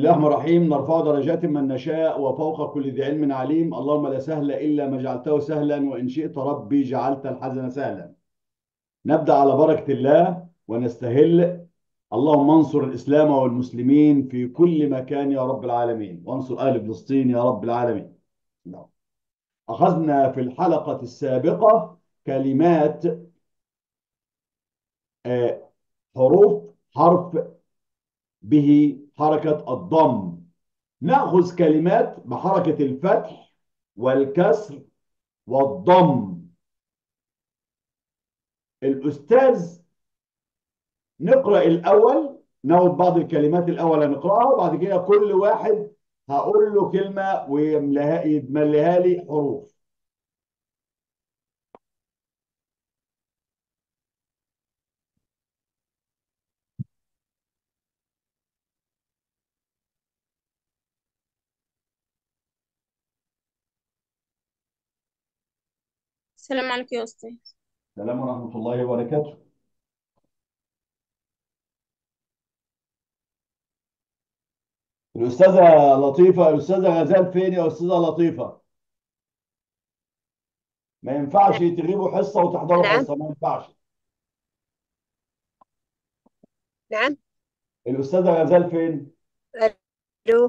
الله الرحمن الرحيم نرفع درجات من نشاء وفوق كل ذي علم عليم اللهم لا سهل إلا ما جعلته سهلا وإن شئت ربي جعلت الحزن سهلا نبدأ على بركة الله ونستهل اللهم انصر الإسلام والمسلمين في كل مكان يا رب العالمين وانصر أهل فلسطين يا رب العالمين نعم. أخذنا في الحلقة السابقة كلمات آه، حروف حرف به حركة الضم نأخذ كلمات بحركة الفتح والكسر والضم الأستاذ نقرأ الأول ناخد بعض الكلمات الأول هنقرأها وبعد كده كل واحد هقول له كلمة ويملاها يمليها لي حروف السلام عليكم يا أستاذ السلام ورحمة الله وبركاته الأستاذة لطيفة الأستاذة غزال فين يا أستاذة لطيفة؟ ما ينفعش تغيبوا حصة وتحضروا نعم حصة ما ينفعش نعم الأستاذة غزال فين؟ ألو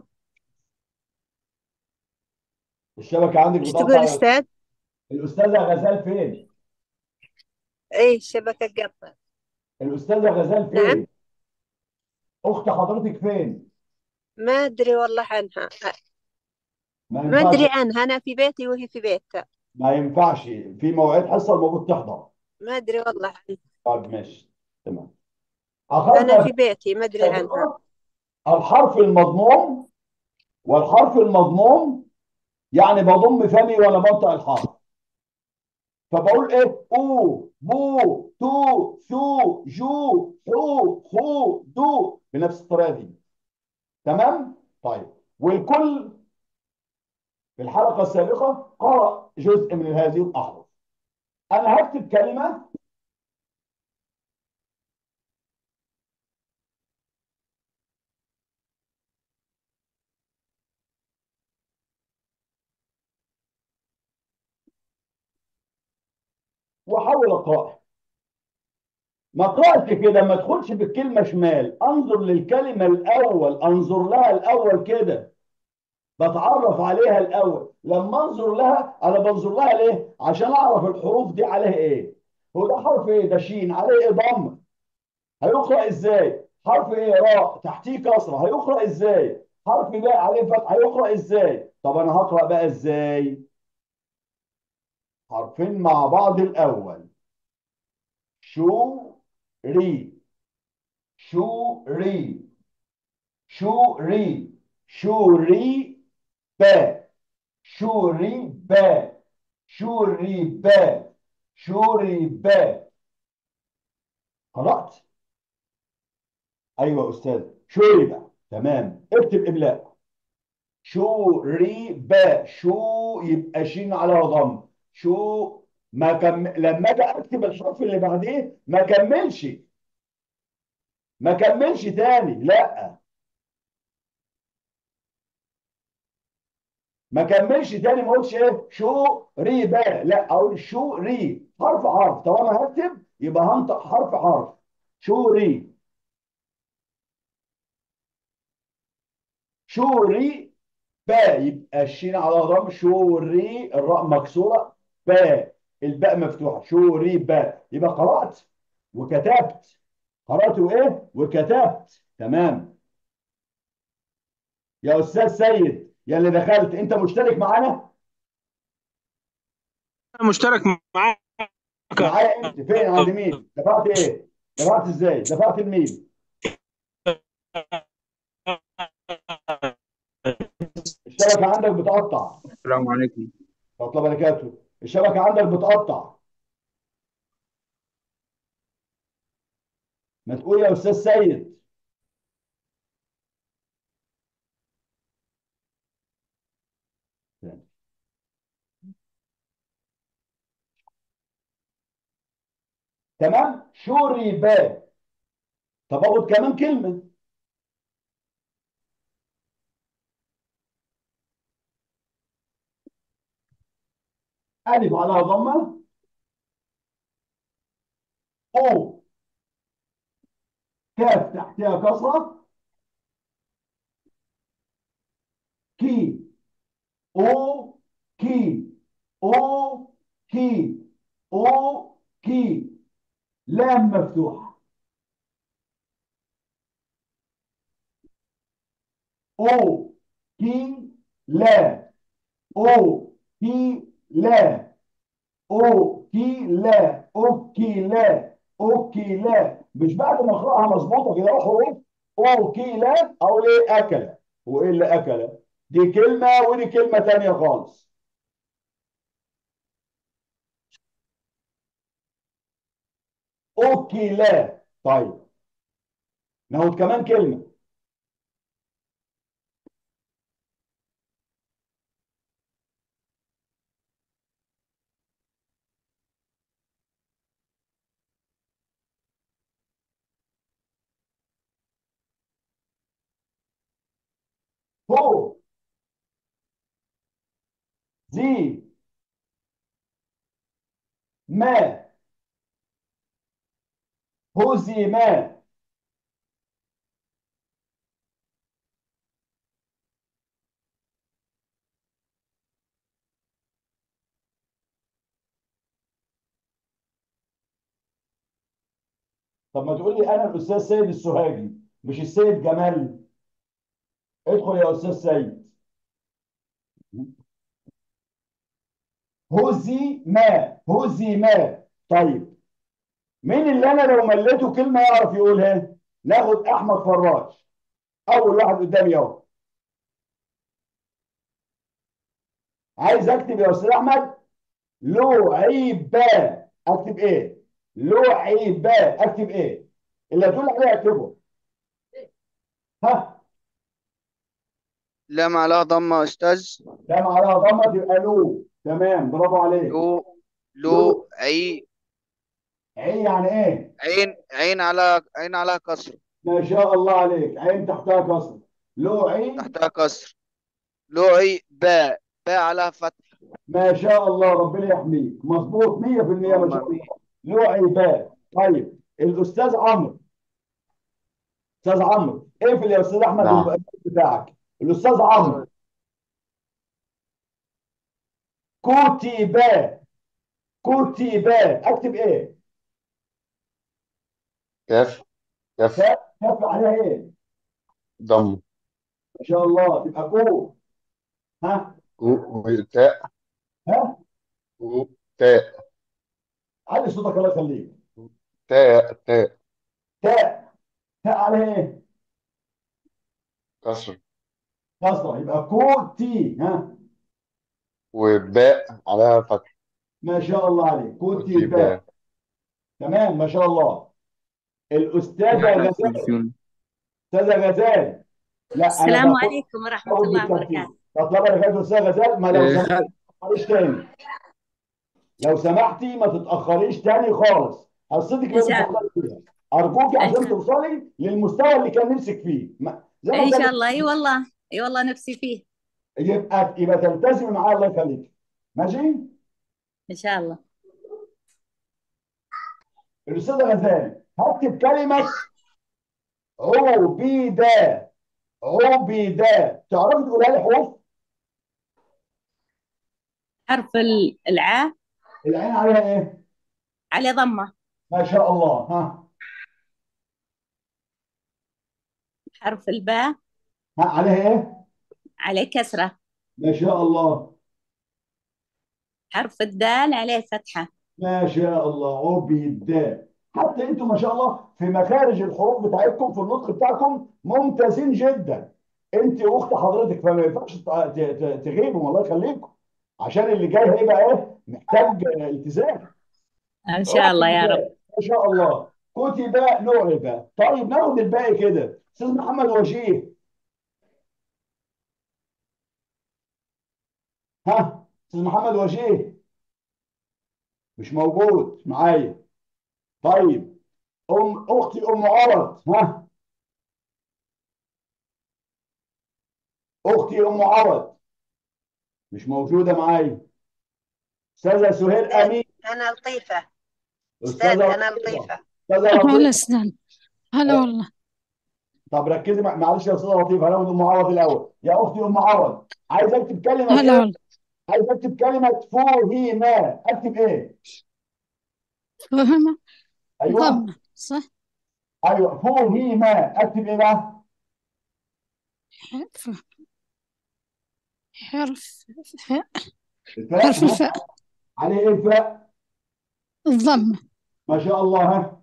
الشبكة عندك ايش تقول بتقطع يا أستاذ الأستاذة غزال فين؟ ايه الشبكة قطع الأستاذة غزال نعم فين؟ أخت حضرتك فين؟ ما أدري والله عنها ما ما ينفعش أدري عنها أنا في بيتي وهي في بيتها ما ينفعش في مواعيد حصة المفروض تحضر ما أدري والله عنها طيب ماشي تمام أنا أخذنا في بيتي ما أدري عنها سابقا الحرف المضموم والحرف المضموم يعني بضم فمي وأنا بنطق الحرف فبقول ايه او بو تو ثو جو حو خو دو بنفس الطريقه دي تمام طيب والكل في الحلقه السابقه قرأ جزء من هذه الاحرف انا هكتب كلمه واحاول اقراها ما اقراش كده ما ادخلش بالكلمه شمال انظر للكلمه الاول انظر لها الاول كده بتعرف عليها الاول لما انظر لها انا بنظر لها ليه عشان اعرف الحروف دي عليها ايه هو ده حرف ايه ده شين عليه ايه ضم هيقرا ازاي حرف ايه راء تحتيه كسره هيقرا ازاي حرف باء عليه فتح هيقرا ازاي طب انا هقرا بقى ازاي حرفين مع بعض الاول شو ري شو ري شو ري شو ري با شو ري با شو ري با شو ري با قرأت ايوه يا استاذ شوربة تمام اكتب املاء شو ري با شو يبقى شين على ضم شو ما كم... لما اجي اكتب الحرف اللي بعديه ما كملش ما كملش تاني لا ما كملش تاني ما اقولش ايه شو ري با لا اقول شو ري حرف حرف طالما هكتب يبقى هنطق حرف حرف شو ري شو ري با يبقى الشين على ضم شو ري الراء مكسوره با الباء مفتوحه شو ري با يبقى قرات وكتبت قرات وايه وكتبت تمام يا استاذ سيد يا اللي دخلت انت مشترك معانا أنا مشترك معاك معايا انت فين عند مين دفعت ايه دفعت ازاي دفعت لمين الشبكه عندك بتقطع السلام عليكم ورحمه الله وبركاته الشبكه عندك بتقطع ما تقول يا استاذ سيد تمام شوربة طب اخد كمان كلمة ألف عليها ضمة أو كاف تحتها كسرة كي أو كي أو كي أو كي لام مفتوحة أو كي لا أو كي لا أو كي لا أوكي لا أوكي لا مش بعد ما أقرأها مظبوطة كده أروح أقول أوكي لا أقول إيه أكل وإيه اللي أكل دي كلمة ودي كلمة تانية خالص أوكي لا طيب ناخد كمان كلمة هو زي ما هزي ما طب ما تقول لي انا الاستاذ سيد السوهاجي مش السيد جمال ادخل يا استاذ سيد هزي ما هزي ما طيب مين اللي انا لو مليته كلمه يعرف يقولها ناخد احمد فراج اول واحد قدامي اهو عايز اكتب يا استاذ احمد لعيبه اكتب ايه لعيبه اكتب ايه اللي هتقول عليه اكتبه ها لام عليها ضمة يا أستاذ لام عليها ضمه تبقى لو تمام برافو عليك لو لو عي عين يعني ايه عين عين على عين عليها كسر ما شاء الله عليك عين تحتها كسر له عين تحتها كسر لوعي باء باء عليها فتح ما شاء الله ربنا يحميك مظبوط 100% ما شاء الله له عيبات طيب الاستاذ عمرو استاذ عمرو اقفل يا استاذ احمد نعم. المؤسس بتاعك الاستاذ عمرو كتب كتب اكتب ايه؟ كاف كاف كاف كاف عليها ايه؟ ضم ما شاء الله تبقى كو ها كو وتاء ها كو تاء علي صوتك الله يخليك تاء تاء تاء تاء عليها ايه؟ كسر كسره يبقى كو تي ها وباء عليها فتح ما شاء الله عليك كو تي وتي باء باء تمام ما شاء الله الاستاذه غزال استاذه غزال لا انا السلام باخد عليكم ورحمة باخد الله بالترتيب وبركاته طب بركاته استاذه غزال ما لو إيه، سمحت ما تتاخريش تاني لو سمحتي ما تتاخريش تاني خالص حصتك لازم إن شاء الله. تفضلي فيها ارجوكي عشان إن شاء الله. توصلي للمستوى اللي كان نفسك فيه ما- زي ما إن كان شاء الله أي والله أي والله نفسي فيه يبقى يبقى تلتزمي معاه الله يخليك ماشي إن شاء الله الاستاذه غزال هكتب كلمه عبيده عبيده تعرفي تقولها لي حروف حرف ال- العاء العين عليها ايه عليه ضمة ما شاء الله ها حرف الباء ها عليها ايه عليه كسرة ما شاء الله حرف الدال عليه فتحة ما شاء الله عبيد حتى انتم ما شاء الله في مخارج الحروف بتاعتكم في النطق بتاعكم ممتازين جدا انت واخت حضرتك فما ينفعش ت- ت- تغيبوا الله يخليكم عشان اللي جاي هيبقى ايه محتاج آه، التزام إن شاء الله يا رب ما شاء الله كتب لعب طيب ناخد الباقي كده استاذ محمد وجيه ها استاذ محمد وجيه مش موجود معايا طيب ام اختي ام عرض ها اختي ام عرض مش موجوده معايا استاذه سهير امين أنا لطيفة أستاذ استاذه أنا لطيفه لطيفة استاذه هلا لطيفه أستاذ هلا والله طب ركزي مع- معلش يا استاذه لطيفه هناخد ام عوض الاول يا اختي ام عوض عايز اكتب كلمه هلا ايه والله عايز اكتب كلمه فوهيما اكتب ايه فهم ايوه ضمة صح ايوه فوهيما اكتب ايه بقى حرف حرف فاء الفاء حرف ها الفاء عليه ايه الفاء الضمة ما شاء الله ها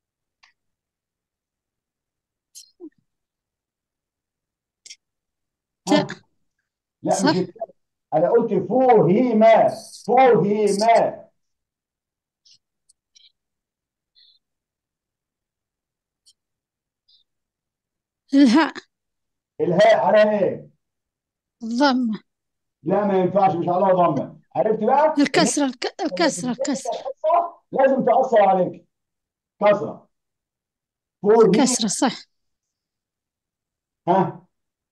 ها تاء لا مش صح التاء انا قلت فوهيما فوهيما الهاء الهاء عليها ايه الضمة لا ما ينفعش مش عليها ضمه عرفت بقى ان الكسرة الك... لما الكسرة تتكلم الكسرة كسره لازم تاثر عليك كسره فوهيما الكسرة صح ها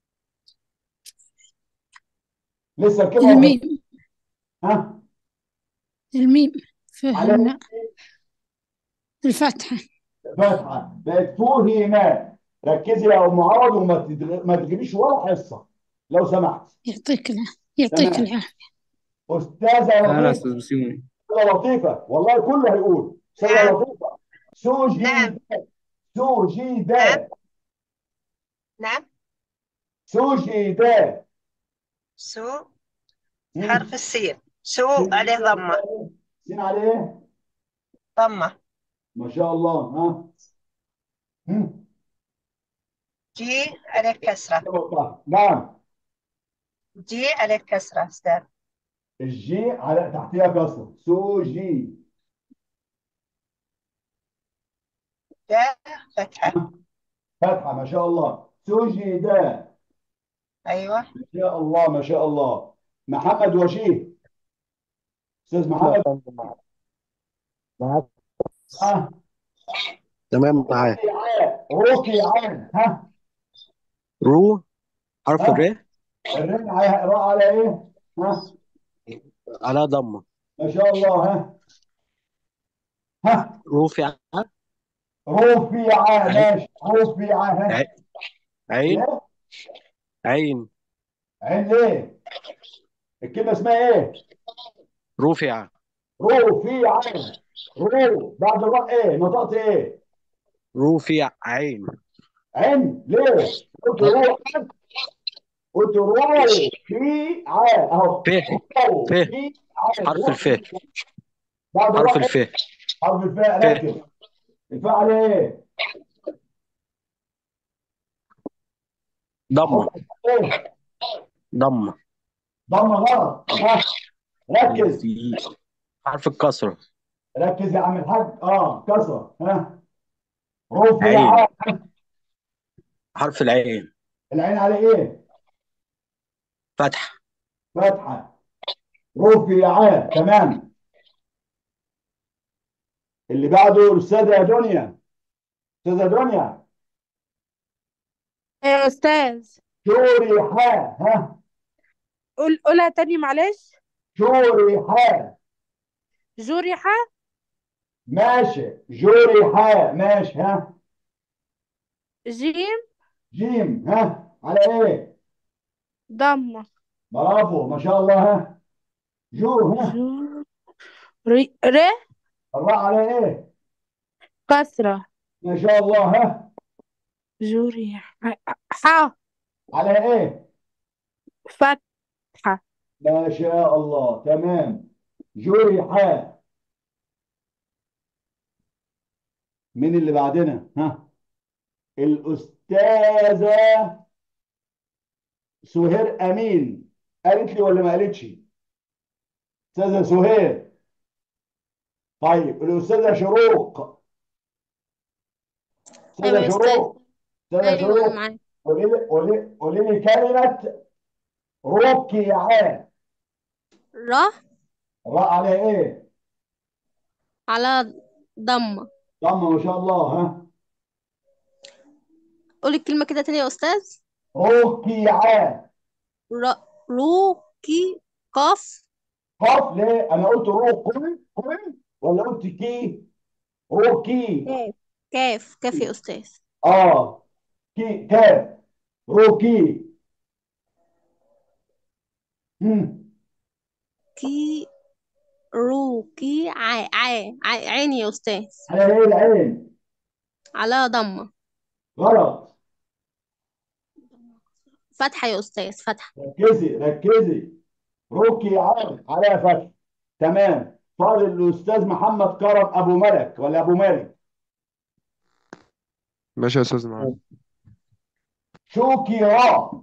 لسه الكلمه واحده الميم ها الميم عليها فهمنا ايه الفتحة فتحه بقت فوهيما ركزي يا ام عوض وما تدغ- ما تجيبيش ولا حصه لو سمحت يعطيك العافية يعطيك تمام العافية استاذه هلا لطيفه استاذ بسيوني استاذه لطيفه والله كله هيقول استاذه نعم لطيفه سوجي نعم دا سوجي نعم دا نعم سوجي دا سو مم. حرف السين سو سين عليه عليه ضمة سين عليه ضمة ما شاء الله ها مم. جي عليه كسرة نعم جي عليه كسرة أستاذ الجي على تحتها كسر سوجي دا فتحة فتحه ما شاء الله سوجي دا أيوة ما شاء الله ما شاء الله محمد وشيه استاذ محمد معاك ها تمام معاك روكي عاد روكي عاد ها رو حرف ها الر الرن على راء على ايه ها على ضمة ما شاء الله ها ها رفع رفيعة عين ماشي رفيعة ها عين عين ايه عين عين ايه الكلمة اسمها ايه رفع رفيعة رو بعد الراء ايه نطقت ايه رفع عين عين ليه قلت رو قلت رو في عين اهو ف رو ف في عين حرف رو الف بعد حرف الراء ايه الف حرف الفاء ف ركز الفاء عليه ايه ضمة حط ايه ضمة ضم غلط ها ركز حرف الكسرة ركز يا عم الحاج اه كسرة ها عين رفيعة حرف العين العين على ايه فتح فتحة رفيعة تمام اللي بعده الأستاذة دنيا أستاذة دنيا يا أستاذ شوريحة ها قول قولها تاني معلش شوريحة جرح ماشي جوريحة ماشي ها جيم جيم ها على ايه ضمة برافو ما شاء الله ها جو ها جو ري ر الراء على ايه كسرة ما شاء الله ها جرح ح على ايه فتحة ما شاء الله تمام جريحة مين اللي بعدنا ها الأستاذة سهير أمين قالت لي ولا ما قالتش أستاذة سهير طيب الأستاذة شروق أيوة أستاذة يا أستاذ شروق أستاذة أيوة أنا شروق معاك قولي لي قولي قولي لي كلمة ركيعان ر راء على إيه؟ على ضمة ضمة ما شاء الله ها قول الكلمة كده تاني يا أستاذ ركيعان ر روكي قاف قاف ليه انا قلت رو كل كل ولا قلت كي روكي كاف كاف كاف يا أستاذ اه كي كاف روكي مم. كي روكي عا عا عا عين يا أستاذ على ايه العين على ضمة غلط فتحة يا أستاذ فتحة ركزي ركزي روكي عين عليها فتح تمام فاضل الاستاذ محمد كرم ابو ملك ولا ابو مالك ماشي يا استاذ معاذ شوكي را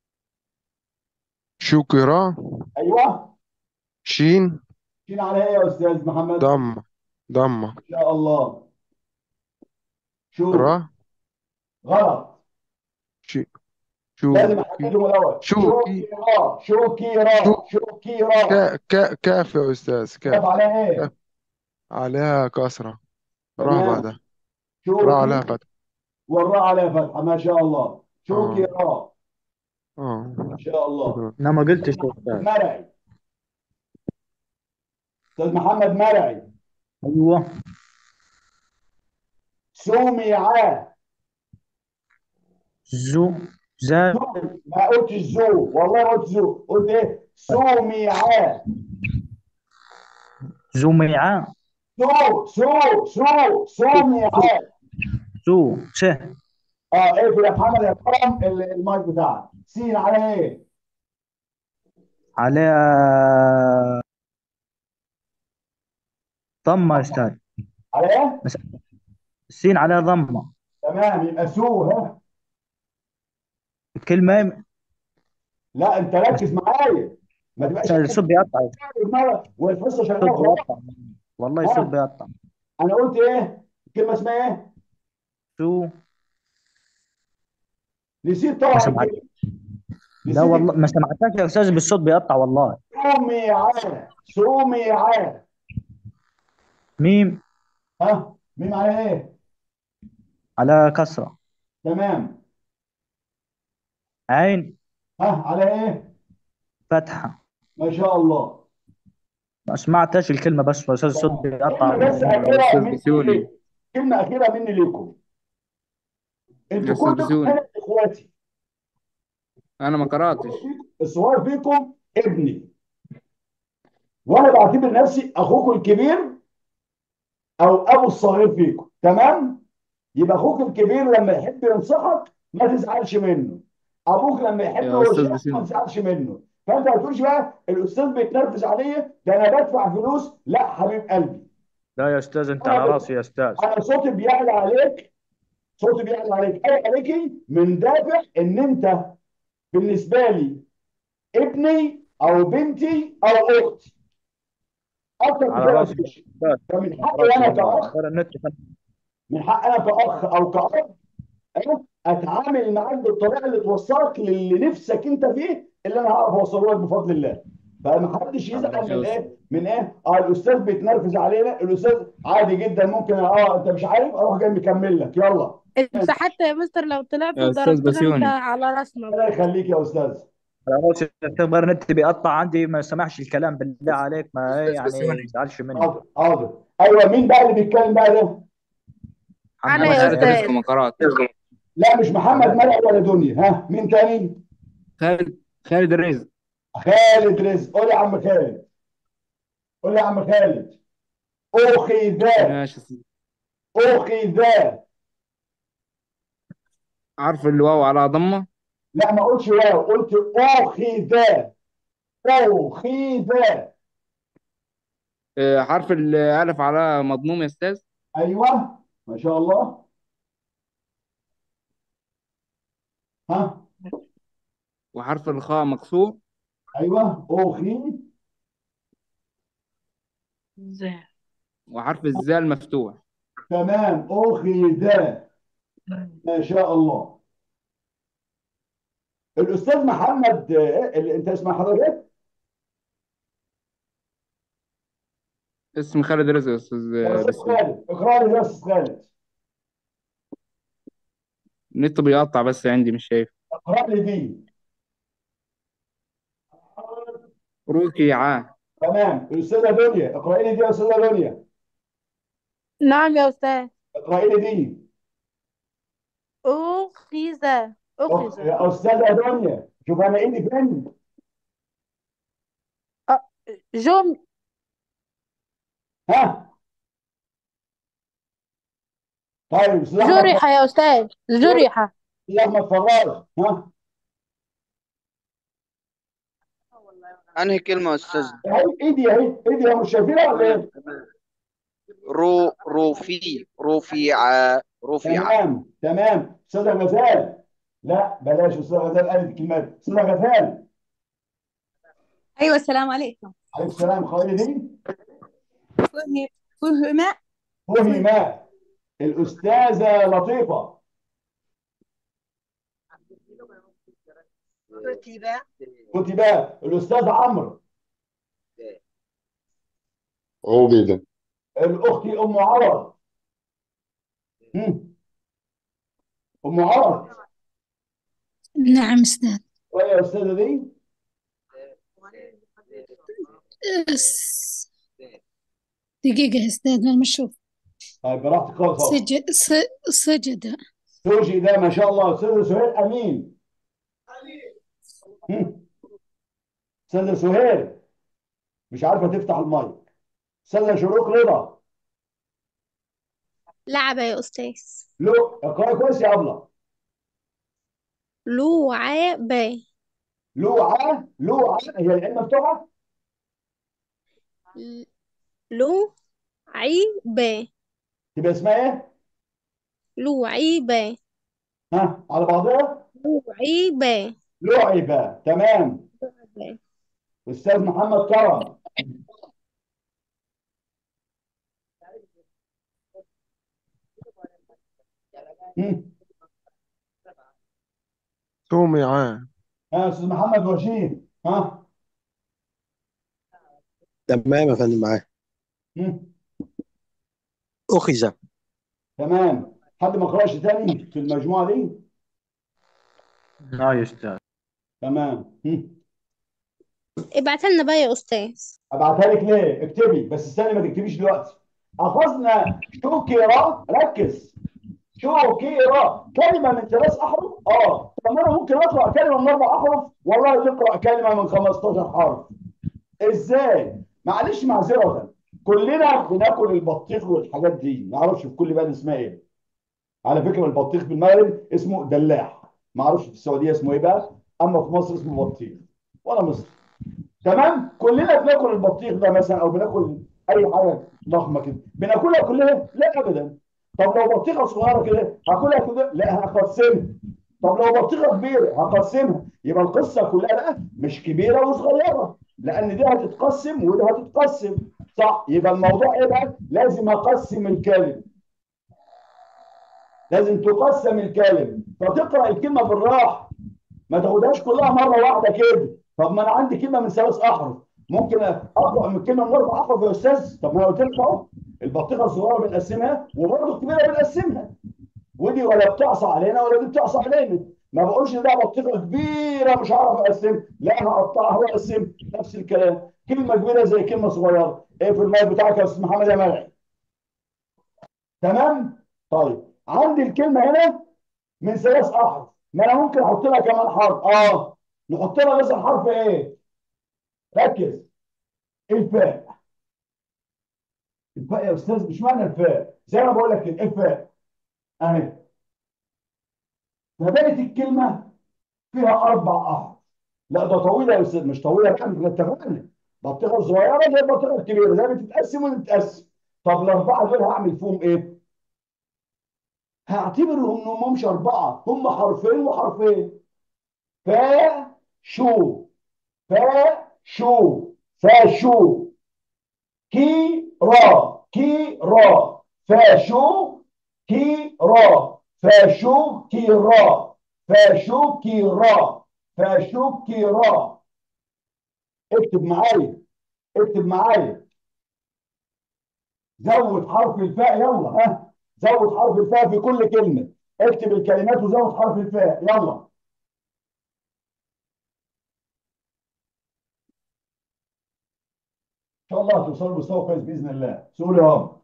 شكرا ايوه شين شين على ايه يا استاذ محمد ضمة ضمة ان شاء الله شو را غلط شي لازم شوكي احددهم الاول شوكي شوكي را شوكي را شو شوكي را كا كا كاف يا استاذ كيف كاف على ايه كاف عليها كسرة را تمام بعدها را عليها شوكي فتح والراء عليها فتحه ما شاء الله شوكي اه را اه ما شاء الله شكرا انا ما قلتش يا استاذ مرعي استاذ محمد مرعي ايوه سمع زو زا سو ما قلتش زو والله ما قلت زو قلت ايه سمع زميعة سو سو سو سمع زو س اه اقفل يا محمد يا كرم ال- المايك بتاعك سين على ايه؟ على ضمة يا استاذ على ايه؟ بس السين على ضمة تمام يبقى سو ها الكلمة لا انت ركز معايا ما تبقاش استاذ الصوت بيقطع دماغك والحصه شغاله الصوت وخلاص بيقطع والله الصوت ها بيقطع انا قلت ايه؟ الكلمه اسمها ايه؟ زو نسيت ما طبعا سمعت الكلمه لا نسيت والله ما سمعتكش يا استاذ بالصوت بيقطع والله سمع سمع ميم ها مين على ايه؟ على كسرة تمام عين ها على ايه؟ فتحة ما شاء الله ما سمعتش الكلمة بس يا استاذ الصوت تمام بيقطع كلمه بس يا اخيره استاذ مني بسيوني ليكم كلمه اخيره مني ليكم يا انتوا استاذ كلكم بسيوني هنا اخواتي انا ما قراتش الصغير فيكم ابني وانا بعتبر نفسي اخوكم الكبير او ابو الصغير فيكم تمام يبقى اخوك الكبير لما يحب ينصحك ما تزعلش منه ابوك لما يحب يا استاذ يوجهك ما بسيوني تزعلش منه فانت ما تقولش بقى الاستاذ بيتنرفز عليا ده انا بدفع فلوس لا حبيب قلبي لا يا استاذ انت انا على بت... راسي يا استاذ انا صوتي بيعلى عليك صوتي بيعلى عليك اي عليكي من دافع ان انت بالنسبه لي ابني او بنتي او اختي اكتر من على كده راسي يا مفيش استاذ فمن على حقي راسي انا والله كاخ غير النت من حق انا كاخ او كأب أنا اتعامل معاك بالطريقه اللي توصلك للي نفسك انت فيه اللي انا هعرف اوصله لك بفضل الله فما حدش على يزعل راسي يا من استاذ ايه من ايه اه الاستاذ بيتنرفز علينا الاستاذ عادي جدا ممكن اه انت مش عارف اروح جاي مكمل لك يلا انت حتى يا مستر لو طلعت يا استاذ وضربتنا انت بسيوني على راسنا الله برضه يخليك يا استاذ على راسي يا استاذ غير النت بيقطع عندي ما سمعش الكلام بالله عليك ما ايه استاذ يعني بسيوني ما تزعلش مني حاضر حاضر ايوه مين بقى اللي بيتكلم بقى ده انا محمد يا خالد مرعي رزق استاذ ما قراتش لا مش محمد مرعي ولا دنيا ها مين تاني خالد خالد رزق خالد رزق قول يا عم خالد قول يا عم خالد اخذ ماشي يا استاذ اخذ عارف الواو على ضمه لا ما قلتش واو قلت اخذ اخذ آه، حرف الالف على مضموم يا استاذ ايوه ما شاء الله ها وحرف الخاء مكسور ايوه اخذ ازاي وحرف الزال مفتوح تمام اخذ ما شاء الله الاستاذ محمد آه، اللي انت اسمع حضرتك إيه؟ اسم خالد رزق يا استاذ يا آه، استاذ بسيوني خالد اقرا لي يا استاذ خالد النت بيقطع بس عندي مش شايف اقرا لي دي ركع تمام الاستاذه دنيا اقراي لي دي يا استاذه دنيا نعم يا أستاذ اقراي لي دي أخذ أخ- أخذ يا استاذه دنيا شوف انا ايدي فين جم ها طيب استاذ احمد جرح يا أستاذ جرح استاذ احمد فراج ها انهي كلمة يا استاذ اهي ايدي اهي ايدي مش شايفينها ولا ايه؟ رو رفيع رفيع رفيع تمام تمام استاذه غزال لا بلاش استاذه غزال قالت الكلمات استاذه غزال أيوة السلام عليكم عليك السلام خالدين فهم فهم فهم الاستاذه لطيفه كتب كتب الاستاذ عمرو عبد الاخت ام عرض هم. ام عرض نعم أستاذ طيب يا استاذه دي أس- دقيقة يا أستاذ أنا مش شوف طيب براحتك خالص اهو سجد س- سجد زوجي ده ما شاء الله استاذه سهير امين هم. استاذه سهير مش عارفه تفتح المايك استاذه شروق رضا لعبة يا أستاذ لو اقراي كويس يا ابله لعبة لوعه لوعه هي العين مفتوحه لعبة تبقى اسمها ايه؟ لعبة ها على بعضها لعبة لعبه تمام لعبة. استاذ محمد كرم هم. سمع ها استاذ محمد وشيم ها تمام يا فندم معاك هم. أخذ تمام حد ما قراش تاني في المجموعه دي لا يا أستاذ تمام هم. ابعت لنا بقى يا أستاذ ابعتها لك ليه اكتبي بس استني ما تكتبيش دلوقتي اخذنا شكرا ركز شكرا كلمه من ثلاث احرف اه طب ما انا ممكن اقرا كلمه من اربع احرف والله تقرا كلمه من 15 حرف ازاي معلش معذره كلنا بناكل البطيخ والحاجات دي ما اعرفش في كل بلد اسمها ايه على فكره البطيخ في المغرب اسمه دلاح ما اعرفش في السعوديه اسمه ايه بقى اما في مصر اسمه بطيخ وانا مصري تمام كلنا بناكل البطيخ ده مثلا او بناكل اي حاجه ضخمه كده بناكلها كلها لا ابدا طب لو بطيخه صغيره كده هاكلها كده لا هقسمها طب لو بطيخه كبيره هقسمها يبقى القصه كلها بقى مش كبيره وصغيره لان دي هتتقسم ودي هتتقسم صح يبقى الموضوع ايه بقى لازم اقسم الكلمه لازم تقسم الكلمه فتقرا الكلمه بالراحه ما تاخدهاش كلها مره واحده كده طب ما انا عندي كلمه من ثلاث احرف ممكن اقرا من كلمه من اربع احرف يا استاذ طب ما انا قلت لك اهو البطيخه الصغيره بنقسمها وبرضه الكبيره بنقسمها ودي ولا بتعصى علينا ولا دي بتعصى علينا ما بقولش ده بطيخه كبيره مش هعرف اقسمها لا هقطعها واقسم نفس الكلام كلمه كبيره زي كلمه صغيره ايه في المايك بتاعك يا استاذ محمد يا مرعي تمام طيب عندي الكلمه هنا من ثلاث احرف ما انا ممكن احط لها كمان حرف اه نحط لها مثلا حرف ايه ركز الفاء الفاء يا استاذ مش معنى الفاء زي ما بقول لك كده الفاء اهي فبقت الكلمه فيها اربع احرف لا ده طويله يا استاذ مش طويله بقى احنا اتفقنا بطيخه صغيره زي البطيخه الكبيره زي بتتقسم وتتقسم طب الاربعه دول هعمل فيهم ايه؟ هعتبرهم انهم مش اربعه هم حرفين وحرفين فا شو فا شو فا شو كي را كي را فا شو كي را فا شو كي را فا شو كي را فا شو كي را اكتب معايا اكتب معايا زود حرف الفاء يلا ها زود حرف الفاء في كل كلمة اكتب الكلمات وزود حرف الفاء يلا شاء الله هتوصلوا لمستوى كويس باذن الله سوري يا رب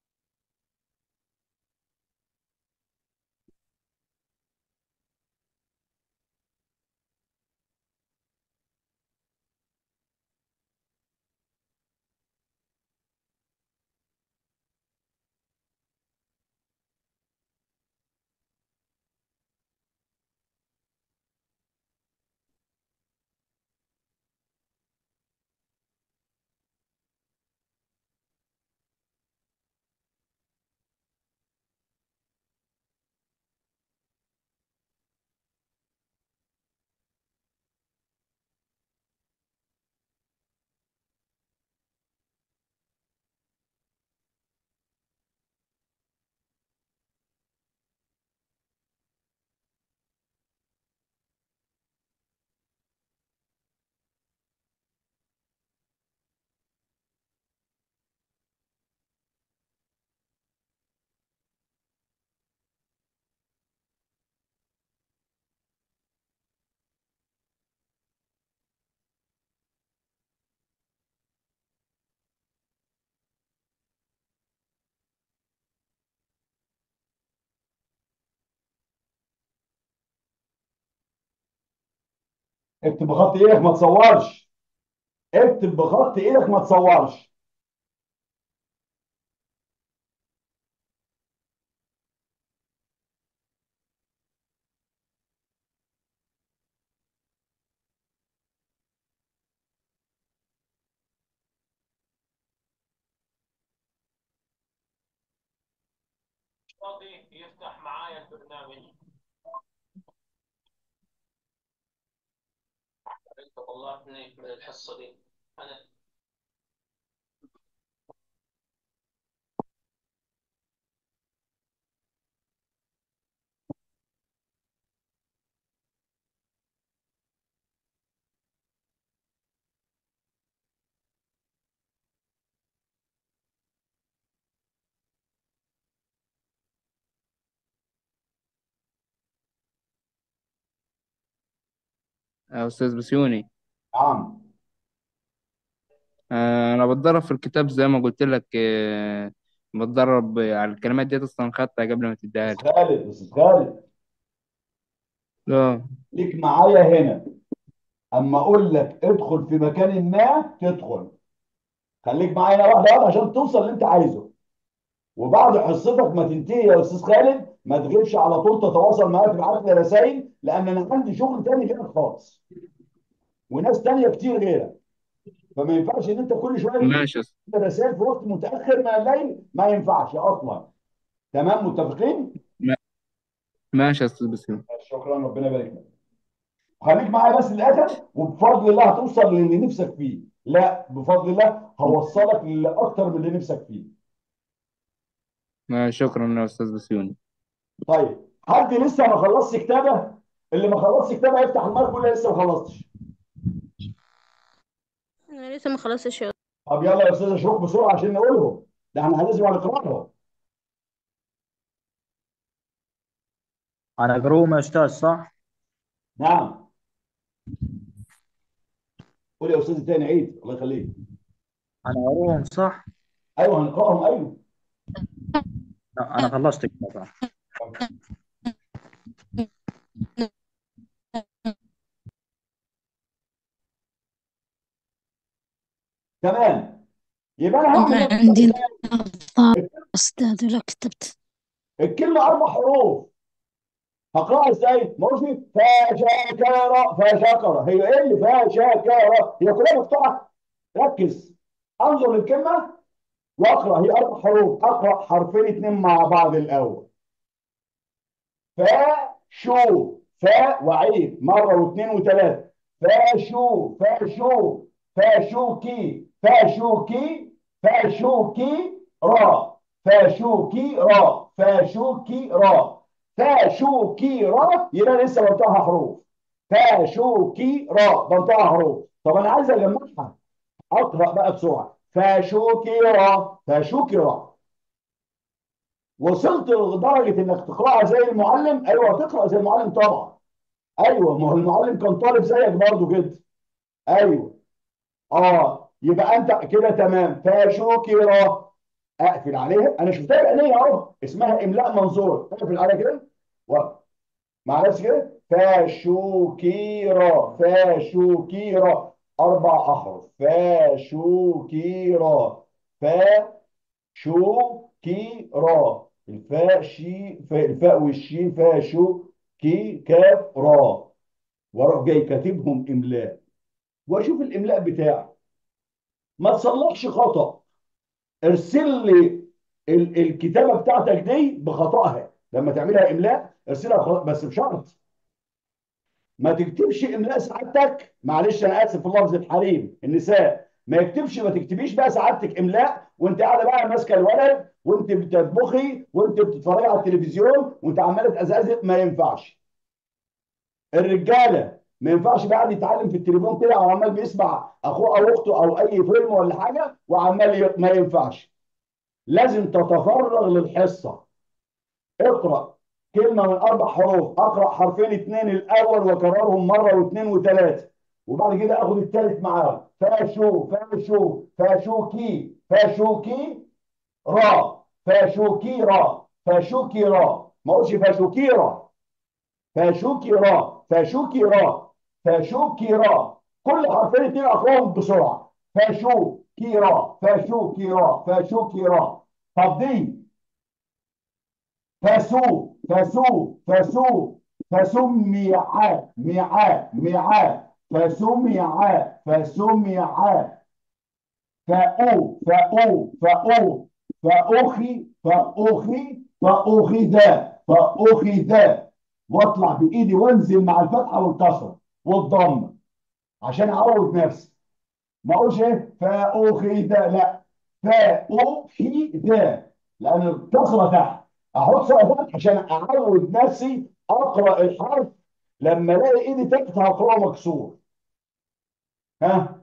اكتب بخط ايدك ما تصورش اكتب بخط ايدك ما تصورش فاضي يفتح معايا البرنامج انت طلعتني من الحصه دي انا يا أستاذ بسيوني نعم آه، أنا بتدرب في الكتاب زي ما قلت لك آه، بتدرب على الكلمات دي أصلا خدتها قبل ما تديها لي خالد بس خالد اه ليك معايا هنا اما اقول لك ادخل في مكان ما تدخل خليك معايا هنا واحده واحده عشان توصل اللي انت عايزه وبعد حصتك ما تنتهي يا استاذ خالد ما تغيبش على طول تتواصل معايا تبعت لي رسائل لان انا عندي شغل تاني غيرك خالص وناس تانيه كتير غيرك فما ينفعش ان انت كل شويه ماشي يا أستاذ. رسائل في وقت متاخر من الليل ما ينفعش اصلا تمام متفقين؟ ما- ماشي يا أستاذ بسيوني شكرا ربنا يبارك لك خليك معايا بس للاخر وبفضل الله هتوصل للي نفسك فيه لا بفضل الله هوصلك لاكتر من اللي نفسك فيه آه، شكرا يا أستاذ بسيوني طيب حد لسه ما خلصش كتابه اللي ما خلصش كتابه يفتح المايك ولا لسه ما خلصتش انا لسه ما خلصتش يا طب يلا يا استاذ اشرق بسرعه عشان نقولهم ده احنا لازم هنقراهم انا اقروهم يا استاذ صح؟ نعم قول يا استاذ تاني عيد الله يخليك انا اقروهم صح؟ ايوه هنقراهم ايوه لا انا خلصت الكتاب تمام يبقى انا ما هعمل عندي أخطاء أستاذ ولا كتبت الكلمه اربع حروف هقراها ازاي؟ ما قلتش فشاكر فشاكر هي ايه اللي فشاكر؟ هي كلها مفتوحه ركز انظر للكلمه واقرا هي اربع حروف اقرا حرفين اتنين مع بعض الاول فشو فا وعيد مره واثنين وثلاثه فاشو فاشو فاشوكي فاشوكي فاشوكي را فاشوكي را فاشوكي را فاشوكي را يبقى لسه بنطقها حروف فاشوكي را بنطقها حروف طب انا عايز اجمعها اقرا بقى بسرعه فاشوكي را فاشوكي را وصلت لدرجه انك تقراها زي المعلم ايوه تقرا زي المعلم طبعا ايوه ما هو المعلم كان طالب زيك برضه كده ايوه اه يبقى انت كده تمام فشكر اقفل عليها انا شفتها بعينيا اهو اسمها املاء منظور اقفل عليها كده و- مع نفسي كده فشكر فشكر اربع احرف فشكر فشكر الفاء شي فاء الفاء والشين فاشو كي كاف را واروح جاي كاتبهم املاء واشوف الاملاء بتاعي ما تصلحش خطأ ارسل لي ال- الكتابه بتاعتك دي بخطأها لما تعملها املاء ارسلها بخطأ بس بشرط ما تكتبش املاء سعادتك معلش انا اسف في لفظ الحريم النساء ما يكتبش ما تكتبيش بقى سعادتك املاء وانت قاعده بقى ماسكه الولد وانت بتطبخي وانت بتتفرجي على التلفزيون وانت عماله تأزأزق ما ينفعش الرجاله ما ينفعش بقى قاعد يتعلم في التليفون كده او عمال بيسمع اخوه او اخته او اي فيلم ولا حاجه وعمال ي- ما ينفعش لازم تتفرغ للحصه اقرا كلمه من اربع حروف اقرا حرفين اثنين الاول واكررهم مره واثنين وثلاثه وبعد كده اخد الثالث معاهم فاشو فاشو فاشوكي فاشوكي را فاشوكيرا فاشوكيرا ما اقولش فاشوكيرا فاشوكيرا فاشوكيرا فاشوكيرا كل حرفين اتنين اقراهم بسرعه فاشوكيرا فاشوكيرا فاشوكيرا طب دي فسو فسو فسو فسمع مع مع فسمع فسمع فأو فأو فأو فأخي فأخي فأخذ فأخذ واطلع بإيدي وانزل مع الفتحة والكسرة والضمة عشان أعود نفسي ما أقولش إيه فأخذ لا فأخذ لأن الكسرة تحت أحط صوره تحت عشان أعود نفسي أقرأ الحرف لما ألاقي إيدي تحت هقرأه مكسور ها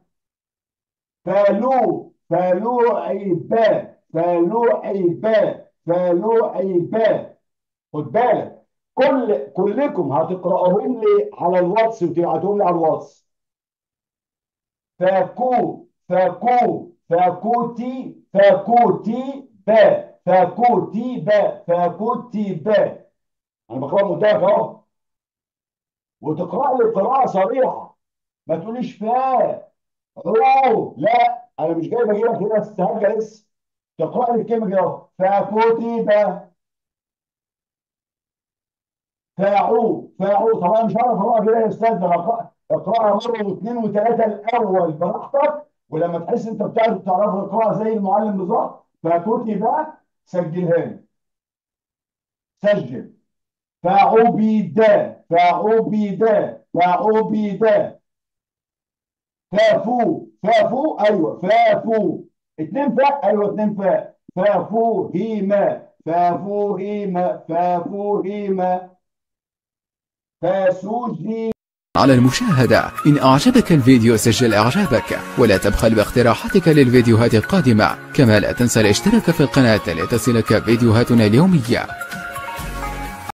فلو فلو عيبا فلو عيبا فلو عيبا خد بالك كل كلكم هتقرأهم لي على الواتس وتبعتهم لي على الواتس فاكو فاكو فاكوتي فاكوتي با فاكوتي با فاكوتي با انا بقرأ قدامك اهو وتقرأ لي قراءة صريحة ما تقوليش فا واو لا انا مش جاي بجيبك هنا استهجى لسه تقرأ لي الكلمة كده اهو فاكوتي با فاعو فاعو طبعا مش هعرف اقراها كده يا استاذ ده أنا أقرأ- اقراها مره واثنين وثلاثه الاول براحتك ولما تحس انت بتعرف تعرف تقراها زي المعلم بالظبط فكتب سجلها لي سجل فعبد فعبد فعبد فافو فافو ايوه فافو اتنين فاء ايوه اتنين فاء فافوهما فافوهما فافوهما فسجي على المشاهدة إن أعجبك الفيديو سجل إعجابك ولا تبخل باقتراحاتك للفيديوهات القادمة كما لا تنسى الاشتراك في القناة لتصلك فيديوهاتنا اليومية